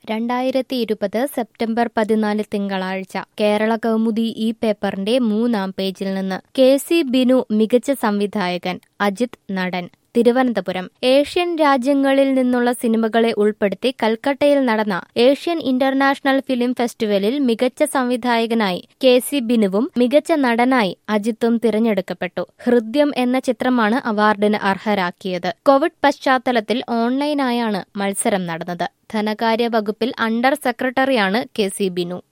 രണ്ടായിരത്തി ഇരുപത് സെപ്റ്റംബർ പതിനാല് തിങ്കളാഴ്ച കേരള കൗമുദി ഈ പേപ്പറിന്റെ മൂന്നാം പേജിൽ നിന്ന് കെ സി ബിനു മികച്ച സംവിധായകൻ അജിത് നടൻ തിരുവനന്തപുരം ഏഷ്യൻ രാജ്യങ്ങളിൽ നിന്നുള്ള സിനിമകളെ ഉൾപ്പെടുത്തി കൽക്കട്ടയിൽ നടന്ന ഏഷ്യൻ ഇന്റർനാഷണൽ ഫിലിം ഫെസ്റ്റിവലിൽ മികച്ച സംവിധായകനായി കെ സി ബിനുവും മികച്ച നടനായി അജിത്തും തിരഞ്ഞെടുക്കപ്പെട്ടു ഹൃദ്യം എന്ന ചിത്രമാണ് അവാർഡിന് അർഹരാക്കിയത് കോവിഡ് പശ്ചാത്തലത്തിൽ ഓൺലൈനായാണ് മത്സരം നടന്നത് ധനകാര്യ വകുപ്പിൽ അണ്ടർ സെക്രട്ടറിയാണ് കെ സി ബിനു